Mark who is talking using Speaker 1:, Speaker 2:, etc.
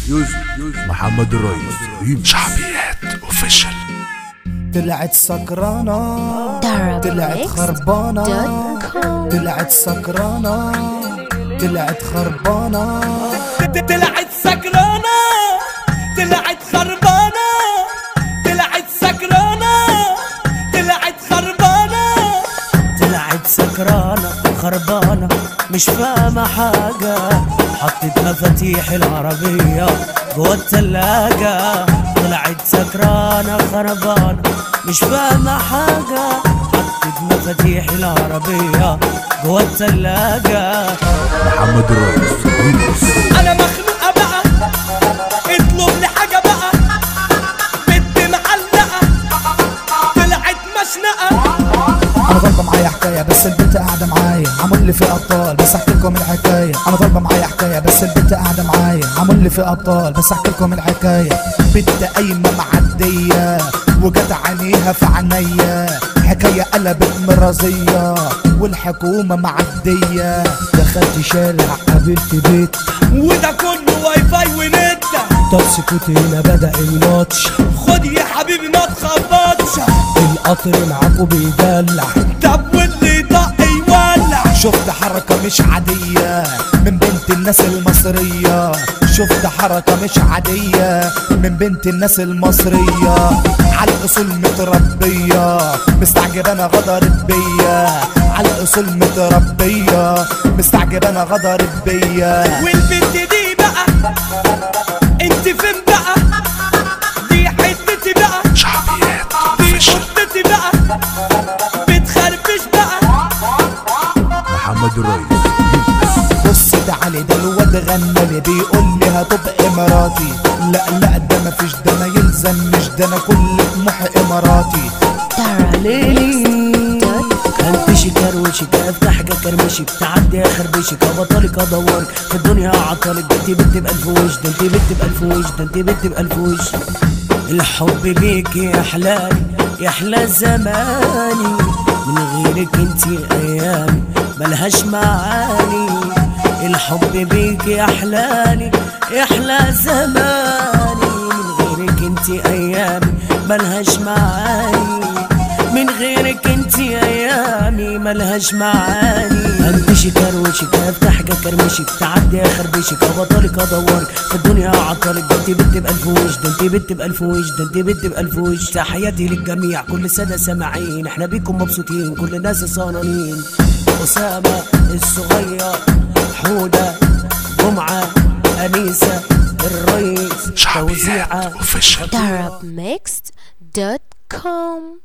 Speaker 1: يوسف محمد الرئيس شعبيات اوفيشال
Speaker 2: طلعت سكرانة طلعت خربانة طلعت سكرانة طلعت خربانة
Speaker 3: طلعت سكرانة طلعت خربانة طلعت سكرانة طلعت خربانة
Speaker 4: طلعت سكرانة خربانة مش فاهمة حاجة حطت مفاتيح العربية جوا التلاجة طلعت سكرانة خربانة مش فاهمة حاجة حطت مفاتيح العربية جوا التلاجة
Speaker 1: محمد الرئيس ريمكس
Speaker 3: أنا مخنوقة بقى اطلب لي حاجة بقى بنت معلقة طلعت مشنقة
Speaker 2: انا طالبة معايا حكاية بس البنت قاعدة معايا عامل لي في ابطال بس احكي لكم الحكاية انا طالبة معايا حكاية بس البنت قاعدة معايا عامل لي في ابطال بس احكي لكم الحكاية بنت قايمة معدية وجت عينيها في عينيا حكاية قلبت مرازية والحكومة معدية دخلت شارع قابلت بيت
Speaker 3: وده كله واي فاي ونت
Speaker 4: طب سكوت هنا بدأ الماتش
Speaker 3: خد يا حبيبي ما تخبطش
Speaker 4: القطر معاكو بيدلع
Speaker 3: طب واللي طق يولع
Speaker 2: شفت حركة مش عادية من بنت الناس المصرية شفت حركة مش عادية من بنت الناس المصرية على الأصول متربية مستعجبة أنا غدرت بيا على الأصول متربية مستعجبة أنا غدرت بيا
Speaker 3: والبنت دي بقى انت فين بقى دي حتتي بقى
Speaker 1: شعبيات
Speaker 3: دي
Speaker 1: اوفيشال
Speaker 3: قطتي بقى بتخربش بقى
Speaker 1: محمد الرئيس
Speaker 2: بص ده علي ده الواد غنى لي بيقول لي هتبقى اماراتي لا لا ده مفيش ده ما يلزمش ده انا كل طموحي اماراتي
Speaker 4: كنتشي كروشك افتح كرمشك تعدي اخربشك ابطالك ادورك في الدنيا اعطالك ده انت بنت بألف وش ده انت بنت بألف وش ده انت بنت بألف وش الحب بيك يا حلالي يا احلى زماني من غيرك انت ايامي ملهاش معاني الحب بيك يا حلالي يا احلى زماني من غيرك انت ايامي ملهاش معاني من غيرك انت ايامي ملهاش معاني انتشي كروشك افتح كرمشك تعدي اخربشك ابطالك ادورك في الدنيا اعطالك ده انت بنت بألف وش ده انت بنت بألف وش ده انت بنت بألف وش تحياتي للجميع كل سنة سامعين احنا بيكم مبسوطين كل الناس صانانين اسامة الصغير حودة جمعة أنيسة الرئيس
Speaker 1: شعبيات
Speaker 4: توزيعة
Speaker 1: اوفيشال
Speaker 5: Arabmixed.com